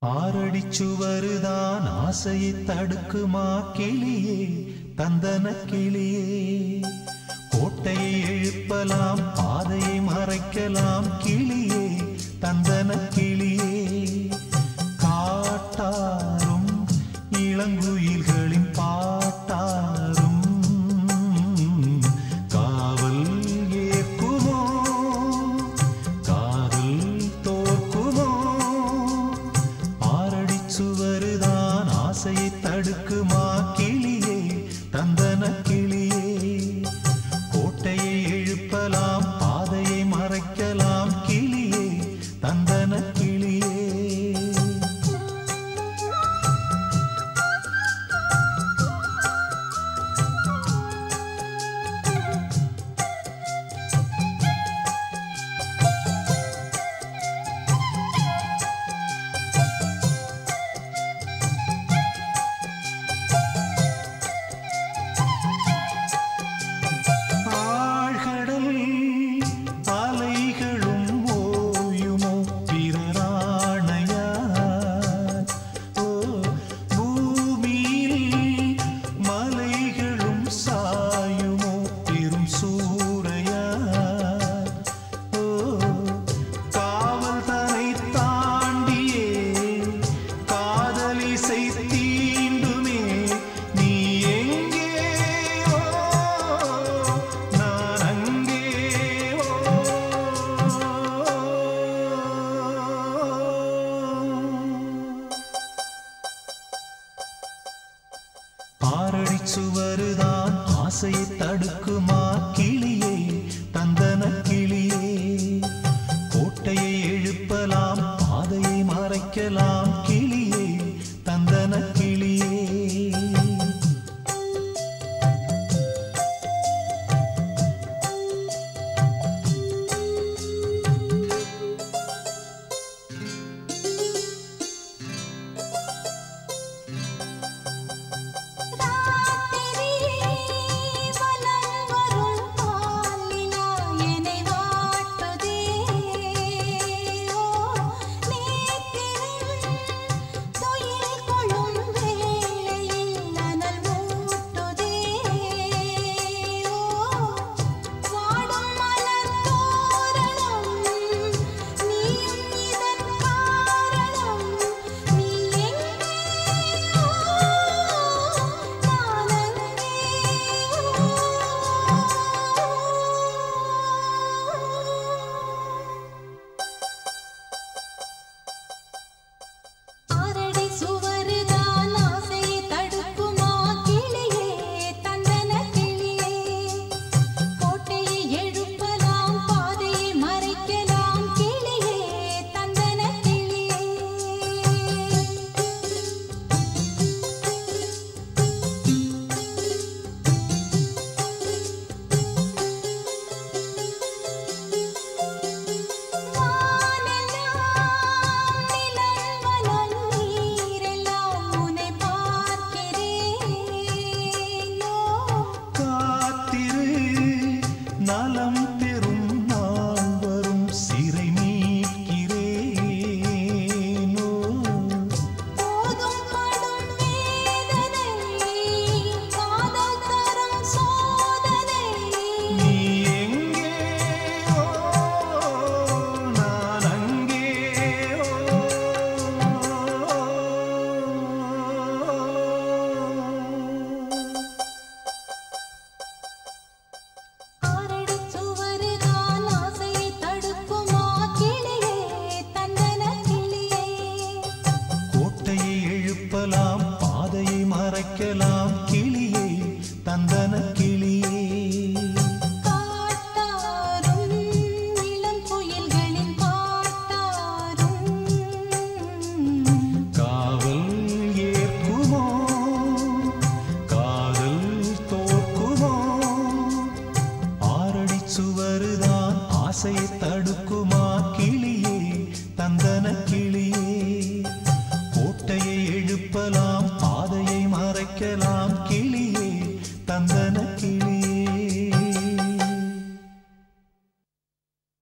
ஆரடிச்சுவருதான் ஆசையை தடுக்குமா கிளியே தந்தன கிளியே கோட்டையை எழுப்பலாம் பாதையை மறைக்கலாம் கிளியே தந்தன கிளியே காட்டாரும் இளங்குயில்களின் பாட்டாரும் காவல் ஏற்குமோ காதல் தோற்குமோ ஆரடி சுவருதான் ஆசையை தடுக்குமா கிளியே தந்தன கிளியே கோட்டையை எழுப்பலாம் பாதையை மறைக்கலாம் கிளியே தந்தன கிளியே ஆழ்கடல் அலைகளும் ஓயுமோ பிறராணையா ஓ பூமியில் மலைகளும் சாயுமோ பெரும் சூறையா ஓ காவல் தனை தாண்டியே காதலிசை தீண்டுமே நீ எங்கே ஓ நான் அங்கே ஆரடி சுவருதான் ஆசையை தடுக்குமா கிளியே தந்தன கிளியே கோட்டையை எழுப்பலாம் பாதையை மறைக்கலாம்